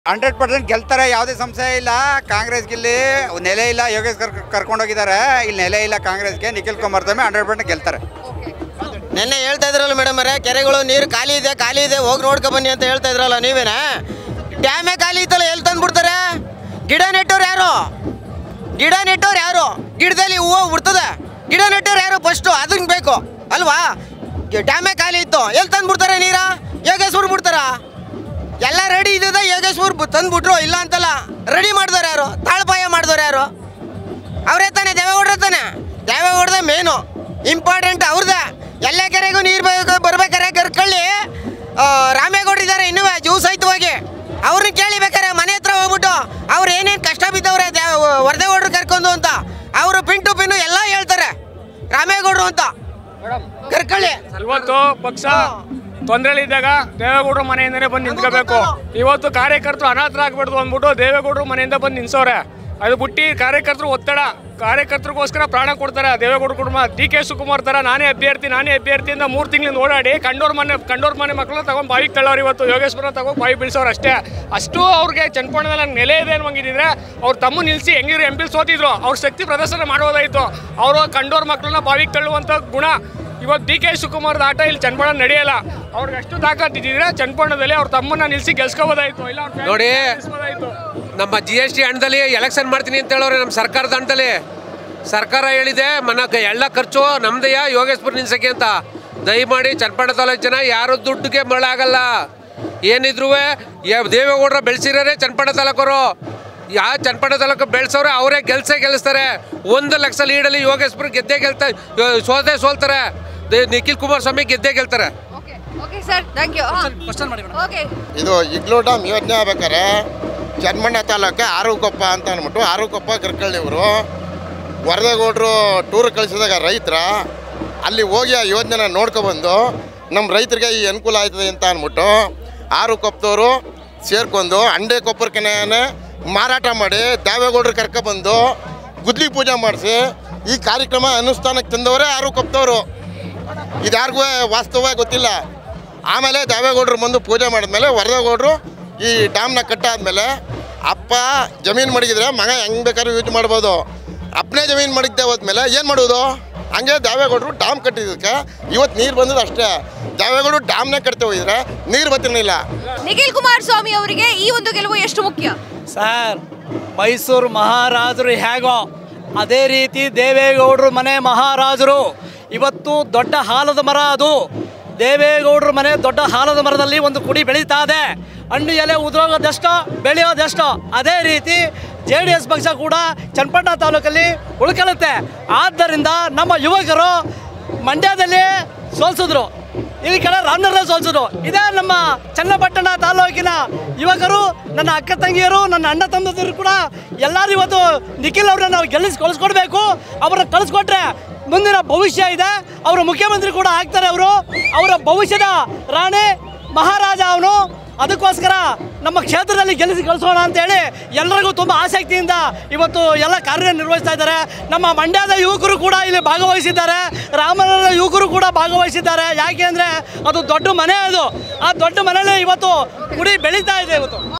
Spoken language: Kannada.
ಹಂಡ್ರೆಡ್ ಪರ್ಸೆಂಟ್ ಗೆಲ್ತಾರೆ ಯಾವುದೇ ಸಂಶಯ ಇಲ್ಲ ಕಾಂಗ್ರೆಸ್ಗೆ ಇಲ್ಲಿ ನೆಲೆ ಇಲ್ಲ ಯೋಗೇಶ್ ಕರ್ ಕರ್ಕೊಂಡೋಗಿದ್ದಾರೆ ಇಲ್ಲಿ ನೆಲೆ ಇಲ್ಲ ಕಾಂಗ್ರೆಸ್ಗೆ ನಿಖಿಲ್ ಕುಮಾರಸ್ವಾಮಿ ಹಂಡ್ರೆಡ್ ಪರ್ಸೆಂಟ್ ಗೆಲ್ತಾರೆ ನೆನ್ನೆ ಹೇಳ್ತಾ ಇದ್ರಲ್ಲ ಮೇಡಮ್ ಅವರೇ ಕೆರೆಗಳು ನೀರು ಖಾಲಿ ಇದೆ ಖಾಲಿ ಇದೆ ಹೋಗಿ ನೋಡ್ಕೊ ಬನ್ನಿ ಅಂತ ಹೇಳ್ತಾ ಇದ್ರಲ್ಲ ನೀವೇನಾ ಡ್ಯಾಮೇ ಖಾಲಿ ಇತ್ತಲ್ಲ ಎಲ್ಲಿ ತಂದ್ಬಿಡ್ತಾರೆ ಗಿಡ ನೆಟ್ಟವ್ರು ಯಾರು ಗಿಡ ನೆಟ್ಟವ್ರು ಯಾರು ಗಿಡದಲ್ಲಿ ಹೂವು ಬಿಡ್ತದೆ ಗಿಡ ನೆಟ್ಟವ್ರು ಯಾರು ಫಸ್ಟು ಅದನ್ನ ಬೇಕು ಅಲ್ವಾ ಡ್ಯಾಮೇ ಖಾಲಿ ಇತ್ತು ಎಲ್ಲಿ ತಂದ್ಬಿಡ್ತಾರೆ ನೀರ ಯೋಗೇಶ್ವರ್ ಬಿಡ್ತಾರ ಎಲ್ಲ ರೆಡಿ ಇದ್ದದ ಯೋಗೇಶ್ವರ್ ಬು- ತಂದ್ಬಿಟ್ರು ಇಲ್ಲ ಅಂತಲ್ಲ ರೆಡಿ ಮಾಡಿದವ್ರು ಯಾರು ತಾಳ್ಪಾಯ ಮಾಡಿದವ್ರು ಯಾರು ಅವರೇ ತಾನೇ ದೇವೇಗೌಡ್ರೆ ತಾನೆ ದೇವೇಗೌಡದ ಮೇನು ಇಂಪಾರ್ಟೆಂಟ್ ಅವ್ರದ್ದೇ ಎಲ್ಲ ಕೆರೆಗೂ ನೀರು ಬೇಕು ಬರ್ಬೇಕಾರೆ ಕರ್ಕೊಳ್ಳಿ ಆ, ರಾಮೇಗೌಡ್ರು ಇದ್ದಾರೆ ಇನ್ನೂ ಜೀವ ಸಹಿತವಾಗಿ ಅವ್ರನ್ನ ಕೇಳಿ ಬೇಕಾರೆ ಮನೆ ಹತ್ರ ಹೋಗ್ಬಿಟ್ಟು ಅವ್ರು ಏನೇನು ಕಷ್ಟ ಬಿದ್ದವ್ರೆ ವರದೇಗೌಡ್ರು ಕರ್ಕೊಂಡು ಅಂತ ಅವರು ಪಿನ್ ಟು ಪಿನ್ನು ಎಲ್ಲ ಹೇಳ್ತಾರೆ ರಾಮೇಗೌಡರು ಅಂತ ಕರ್ಕೊಳ್ಳಿ ಇವತ್ತು ಪಕ್ಷ ತೊಂದರೆಲಿದ್ದಾಗ ದೇವೇಗೌಡರು ಮನೆಯಿಂದನೇ ಬಂದು ನಿಂತ್ಕೋಬೇಕು ಇವತ್ತು ಕಾರ್ಯಕರ್ತರು ಅನಾಥರಾಗ್ಬಿಡ್ದು ಅಂದ್ಬಿಟ್ಟು ದೇವೇಗೌಡರು ಮನೆಯಿಂದ ಬಂದು ನಿಲ್ಸವ್ರೆ ಅದು ಬಿಟ್ಟು ಕಾರ್ಯಕರ್ತರು ಒತ್ತಡ ಕಾರ್ಯಕರ್ತರಿಗೋಸ್ಕರ ಪ್ರಾಣ ಕೊಡ್ತಾರೆ ದೇವೇಗೌಡರು ಕುಟುಂಬ ಡಿ ಕೆ ಶಿವಕುಮಾರ್ ಥರ ನಾನೇ ಅಭ್ಯರ್ಥಿ ನಾನೇ ಅಭ್ಯರ್ಥಿ ಅಂತ ಮೂರು ತಿಂಗಳಿಂದ ಓಡಾಡಿ ಕಂಡೋರ್ ಮನೆ ಕಂಡೋರ್ ಮನೆ ಮಕ್ಕಳನ್ನ ತಗೊಂಡು ಬಾವಿಗೆ ತಳ್ಳೋರು ಇವತ್ತು ಯೋಗೇಶ್ವರ ತಗೊಂಡು ಬಾವಿ ಬೀಳ್ಸೋರು ಅಷ್ಟೇ ಅಷ್ಟು ಅವ್ರಿಗೆ ಚನ್ನಪಣ್ಣದಲ್ಲಿ ನಂಗೆ ನೆಲೆ ಇದೆ ಅನ್ನುವಂಗಿದ್ರೆ ಅವ್ರು ತಮ್ಮ ನಿಲ್ಲಿಸಿ ಹೆಂಗಿದ್ರು ಎಂ ಪಿ ಸೋತಿದ್ರು ಅವ್ರ ಶಕ್ತಿ ಪ್ರದರ್ಶನ ಮಾಡೋದಾಯಿತು ಅವರು ಕಂಡೋರ್ ಮಕ್ಕಳನ್ನ ಬಾವಿಗೆ ತಳ್ಳುವಂಥ ಗುಣ ಇವತ್ತು ಡಿ ಕೆ ಶಿವಕುಮಾರ್ದ ಆಟ ಇಲ್ಲಿ ಚನ್ನಪಣ್ಣ ನಡೆಯಲ್ಲ ಅವ್ರಿಗೆ ಅಷ್ಟು ತಾಕತ್ತಿದ್ರೆ ಚನ್ನಪಣ್ಣದಲ್ಲಿ ಅವ್ರ ತಮ್ಮನ್ನ ನಿಲ್ಸಿ ಗೆಲ್ಸ್ಕೋಬೋದಾಯ್ತು ಇಲ್ಲ ಅವ್ರ ನೋಡಿ. ಗೆಲ್ಸ್ಬೋದಾಯ್ತು. ನಮ್ಮ ಜಿ ಎಸ್ ಟಿ ಹಣದಲ್ಲಿ ಎಲೆಕ್ಷನ್ ಮಾಡ್ತೀನಿ ಅಂತ ಹೇಳೋರೆ ನಮ್ಮ ಸರ್ಕಾರದ ಹಣದಲ್ಲಿ ಸರ್ಕಾರ ಹೇಳಿದೆ ಮನ ಎಲ್ಲ ಖರ್ಚು ನಮ್ದೆಯ ಯೋಗೇಶ್ವರ್ ನಿಲ್ಸಕ್ಕೆ ಅಂತ ದಯಮಾಡಿ ಚನ್ನಪಣ್ಣ ತಾಲೂಕು ಜನ ಯಾರು ದುಡ್ಡಿಗೆ ಮರಳಾಗಲ್ಲ ಏನಿದ್ರು ದೇವೇಗೌಡರ ಬೆಳೆಸಿರೋರೆ ಚನ್ನಪಣ್ಣ ತಾಲೂಕರು ಯಾವ ಚನ್ನಪಣ್ಣ ತಾಲೂಕು ಬೆಳೆಸೋರೆ ಅವರೇ ಗೆಲ್ಸೇ ಗೆಲ್ಲಿಸ್ತಾರೆ ಒಂದು ಲಕ್ಷ ಲೀಡಲ್ಲಿ ಯೋಗೇಶ್ವರ್ ಗೆದ್ದೇ ಗೆಲ್ತಾ ಸೋತೆ ಸೋಲ್ತಾರೆ ದೇ- ನಿಖಿಲ್ ಕುಮಾರಸ್ವಾಮಿ ಗೆದ್ದೇ ಗೆಲ್ತಾರೆ okay okay sir thank you okay ಇದು ಇಗ್ಲೂ ಡ್ಯಾಮ್ ಯೋಜನೆ ಆಗ್ಬೇಕಾರೆ ಚನ್ನಮಣ್ಣ ತಾಲೂಕು ಆರುಕೊಪ್ಪ ಅಂತ ಅಂದ್ಬಿಟ್ಟು ಆರುಕೊಪ್ಪ ಕರ್ಕೊಳ್ಳಿವ್ರು ವರದಗೌಡರು ಟೂರ್ ಕಳಿಸಿದಾಗ ರೈತರ ಅಲ್ಲಿ ಹೋಗಿ ಆ ಯೋಜನೆನ ನೋಡ್ಕೊಬಂದು ನಮ್ಮ ರೈತರಿಗೆ ಈ ಅನುಕೂಲ ಆಯ್ತದೆ ಅಂತ ಅಂದ್ಬಿಟ್ಟು ಆರುಕೊಪ್ಪದವರು ಸೇರ್ಕೊಂಡು ಅಂಡೆ ಕೊಪ್ಪರ್ಕೆನೆಯೇ ಮಾರಾಟ ಮಾಡಿ ದೇವೇಗೌಡರು ಕರ್ಕೊಬಂದು ಗುದ್ಲಿ ಪೂಜೆ ಮಾಡಿಸಿ ಈ ಕಾರ್ಯಕ್ರಮ ಅನುಷ್ಠಾನಕ್ಕೆ ತಂದವರೇ ಆರುಕೊಪ್ಪದವರು ಇದು ಯಾರಿಗೂ ವಾಸ್ತವ ಗೊತ್ತಿಲ್ಲ ಆಮೇಲೆ ದೇವೇಗೌಡರು ಬಂದು ಪೂಜೆ ಮಾಡಿದ್ಮೇಲೆ ವರದಗೌಡರು ಈ ಡ್ಯಾಮ್ನ ಕಟ್ಟಾದ್ಮೇಲೆ ಅಪ್ಪ ಜಮೀನು ಮಡಗಿದ್ರೆ ಮಗ ಹೆಂಗೆ ಬೇಕಾದ್ರೂ ಯೂಸ್ ಮಾಡ್ಬೋದು ಅಪ್ಪನೇ ಜಮೀನು ಮಡಗದೆ ಹೋದ್ಮೇಲೆ ಏನು ಮಾಡೋದು ಹಂಗೆ ದೇವೇಗೌಡರು ಡ್ಯಾಮ್ ಕಟ್ಟಿದ್ದಕ್ಕೆ ಇವತ್ತು ನೀರು ಬಂದದ್ದು ಅಷ್ಟೇ ದೇವೇಗೌಡರು ಡ್ಯಾಮ್ನೇ ಕಟ್ತಾ ಹೋಗಿದ್ರೆ ನೀರು ಬರ್ತಿರ್ಲಿಲ್ಲ ನಿಖಿಲ್ ಕುಮಾರಸ್ವಾಮಿ ಅವರಿಗೆ ಈ ಒಂದು ಗೆಲುವು ಎಷ್ಟು ಮುಖ್ಯ ಸರ್ ಮೈಸೂರು ಮಹಾರಾಜರು ಹೇಗೋ ಅದೇ ರೀತಿ ದೇವೇಗೌಡರು ಮನೆ ಮಹಾರಾಜರು ಇವತ್ತು ದೊಡ್ಡ ಹಾಲದ ಮರ ಅದು ದೇವೇಗೌಡರ ಮನೆ ದೊಡ್ಡ ಹಾಲದ ಮರದಲ್ಲಿ ಒಂದು ಕುಡಿ ಬೆಳೀತಾ ಇದೆ ಹಣ್ಣು ಎಲೆ ಉದುರೋಗೋದೆಷ್ಟೋ ಬೆಳೆಯೋದೆಷ್ಟೋ ಅದೇ ರೀತಿ ಜೆ ಡಿ ಎಸ್ ಪಕ್ಷ ಕೂಡ ಚನ್ನಪಟ್ಟಣ ತಾಲೂಕಲ್ಲಿ ಉಳ್ಕೊಳ್ಳುತ್ತೆ ಆದ್ದರಿಂದ ನಮ್ಮ ಯುವಕರು ಮಂಡ್ಯದಲ್ಲಿ ಸೋಲ್ಸಿದ್ರು ಈ ಕಡೆ ರಾಮನಗರ ಸೋಲ್ಸಿದ್ರು ಇದೇ ನಮ್ಮ ಚನ್ನಪಟ್ಟಣ ತಾಲೂಕಿನ ಯುವಕರು ನನ್ನ ಅಕ್ಕ ತಂಗಿಯರು ನನ್ನ ಅಣ್ಣ ತಮ್ಮದಿರು ಕೂಡ ಎಲ್ಲರೂ ಇವತ್ತು ನಿಖಿಲ್ ಅವ್ರನ್ನ ನಾವು ಗೆಲ್ಲಿಸಿ ಕಳಿಸ್ಕೊಡ್ಬೇಕು ಅವ್ರನ್ನ ಕಳಿಸ್ಕೊಟ್ರೆ ಮುಂದಿನ ಭವಿಷ್ಯ ಇದೆ ಅವರು ಮುಖ್ಯಮಂತ್ರಿ ಕೂಡ ಆಗ್ತಾರೆ ಅವರು ಅವರ ಭವಿಷ್ಯದ ರಾಣಿ ಮಹಾರಾಜ ಅವನು ಅದಕ್ಕೋಸ್ಕರ ನಮ್ಮ ಕ್ಷೇತ್ರದಲ್ಲಿ ಗೆಲ್ಲಿಸಿ ಕಳಿಸೋಣ ಅಂತೇಳಿ ಎಲ್ಲರಿಗೂ ತುಂಬ ಆಸಕ್ತಿಯಿಂದ ಇವತ್ತು ಎಲ್ಲ ಕಾರ್ಯನಿರ್ವಹಿಸ್ತಾ ಇದ್ದಾರೆ ನಮ್ಮ ಮಂಡ್ಯದ ಯುವಕರು ಕೂಡ ಇಲ್ಲಿ ಭಾಗವಹಿಸಿದ್ದಾರೆ ರಾಮನಗರದ ಯುವಕರು ಕೂಡ ಭಾಗವಹಿಸಿದ್ದಾರೆ ಯಾಕೆ ಅಂದರೆ ಅದು ದೊಡ್ಡ ಮನೆ ಅದು ಆ ದೊಡ್ಡ ಮನೆಯಲ್ಲಿ ಇವತ್ತು ಗುಡಿ ಬೆಳೀತಾ ಇದೆ ಇವತ್ತು